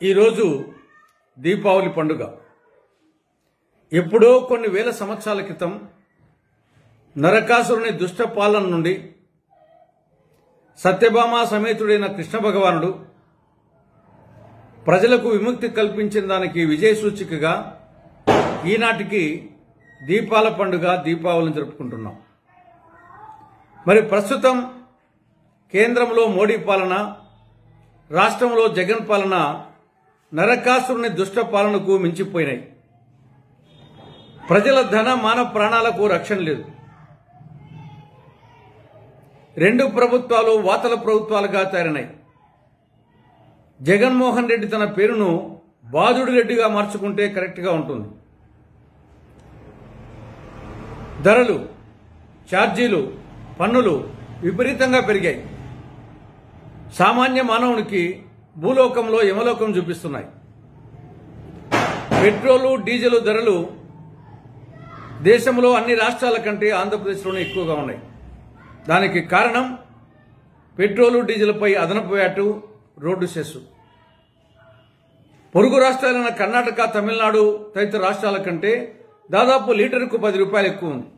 ఈరోజు దీపావళి పండుగ ఎప్పుడో కొన్ని వేల సంవత్సరాల క్రితం నరకాసురుని దుష్ట పాలన నుండి సత్యభామ సమేతుడైన కృష్ణ భగవానుడు ప్రజలకు విముక్తి కల్పించిన దానికి విజయ సూచికగా ఈనాటికి దీపాల పండుగ దీపావళిని జరుపుకుంటున్నాం మరి ప్రస్తుతం కేంద్రంలో మోడీ పాలన రాష్ట్రంలో జగన్ పాలన నరకాసురుని దుష్ట పాలనకు మించిపోయినాయి ప్రజల ధన మానవ ప్రాణాలకు రక్షణ లేదు రెండు ప్రభుత్వాలు వాతల ప్రభుత్వాలుగా తయారనాయి జగన్మోహన్ రెడ్డి తన పేరును బాదుడు రెడ్డిగా మార్చుకుంటే కరెక్ట్గా ఉంటుంది ధరలు ఛార్జీలు పన్నులు విపరీతంగా పెరిగాయి సామాన్య మానవునికి భూలోకంలో యమలోకం చూపిస్తున్నాయి పెట్రోలు డీజిల్ ధరలు దేశంలో అన్ని రాష్ట్రాల కంటే ఆంధ్రప్రదేశ్లోనే ఎక్కువగా ఉన్నాయి దానికి కారణం పెట్రోలు డీజిల్పై అదనపు వ్యాటు రోడ్డు సెస్సు పొరుగు రాష్ట్రాలైన కర్ణాటక తమిళనాడు తదితర రాష్ట్రాల కంటే దాదాపు లీటర్కు పది రూపాయలు ఎక్కువ ఉంది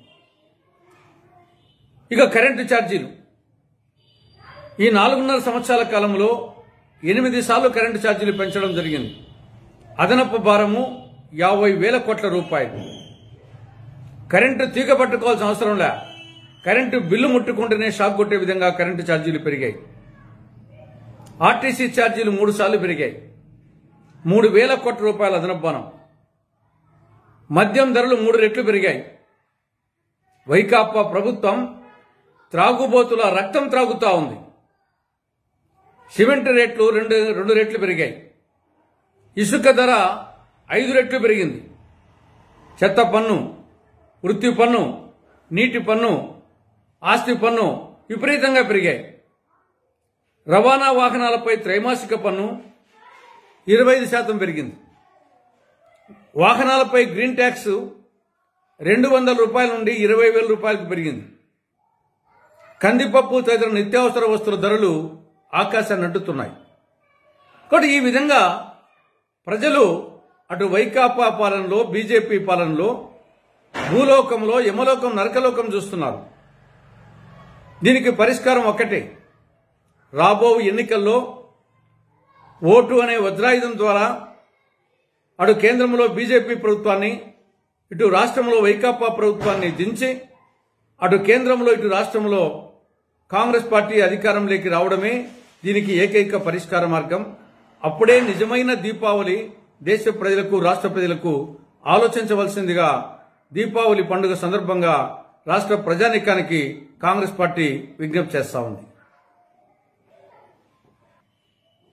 ఇక కరెంటు ఛార్జీలు ఈ నాలుగున్నర సంవత్సరాల కాలంలో ఎనిమిది సార్లు కరెంటు ఛార్జీలు పెంచడం జరిగింది అదనపు భారము యాభై వేల కోట్ల రూపాయలు కరెంటు తీగ పట్టుకోవాల్సిన అవసరం లే కరెంటు బిల్లు ముట్టుకుంటేనే షాక్ కొట్టే విధంగా కరెంటు ఛార్జీలు పెరిగాయి ఆర్టీసీ ఛార్జీలు మూడు సార్లు పెరిగాయి మూడు వేల కోట్ల రూపాయల అదనపు బాణం మద్యం ధరలు మూడు రెట్లు పెరిగాయి వైకాపా ప్రభుత్వం త్రాగుబోతుల రక్తం త్రాగుతా ఉంది సిమెంట్ రేట్లు రెండు రెండు రెట్లు పెరిగాయి ఇసుక ధర ఐదు రెట్లు పెరిగింది చెత్త పన్ను వృత్తి పన్ను నీటి పన్ను ఆస్తి పన్ను విపరీతంగా పెరిగాయి రవాణా వాహనాలపై త్రైమాసిక పన్ను ఇరవై ఐదు శాతం పెరిగింది వాహనాలపై గ్రీన్ ట్యాక్స్ రెండు వందల రూపాయల నుండి ఇరవై వేల రూపాయలకు పెరిగింది కందిపప్పు తదితర నిత్యావసర వస్తువుల ధరలు ఆకాశాన్ని అంటుతున్నాయి కాబట్టి ఈ విధంగా ప్రజలు అటు వైకాపా పాలనలో బీజేపీ పాలనలో భూలోకంలో యమలోకం నరకలోకం చూస్తున్నారు దీనికి పరిష్కారం ఒక్కటే రాబో ఎన్నికల్లో ఓటు అనే వజ్రాయుధం ద్వారా అటు కేంద్రంలో బీజేపీ ప్రభుత్వాన్ని ఇటు రాష్ట్రంలో వైకాపా ప్రభుత్వాన్ని దించి అటు కేంద్రంలో ఇటు రాష్ట్రంలో కాంగ్రెస్ పార్టీ అధికారంలోకి రావడమే దీనికి ఏకైక పరిష్కార మార్గం అప్పుడే నిజమైన దీపావళి దేశ ప్రజలకు రాష్ట్ర ప్రజలకు ఆలోచించవలసిందిగా దీపావళి పండుగ సందర్భంగా రాష్ట్ర ప్రజానికానికి కాంగ్రెస్ పార్టీ విజ్ఞప్తి చేస్తా ఉంది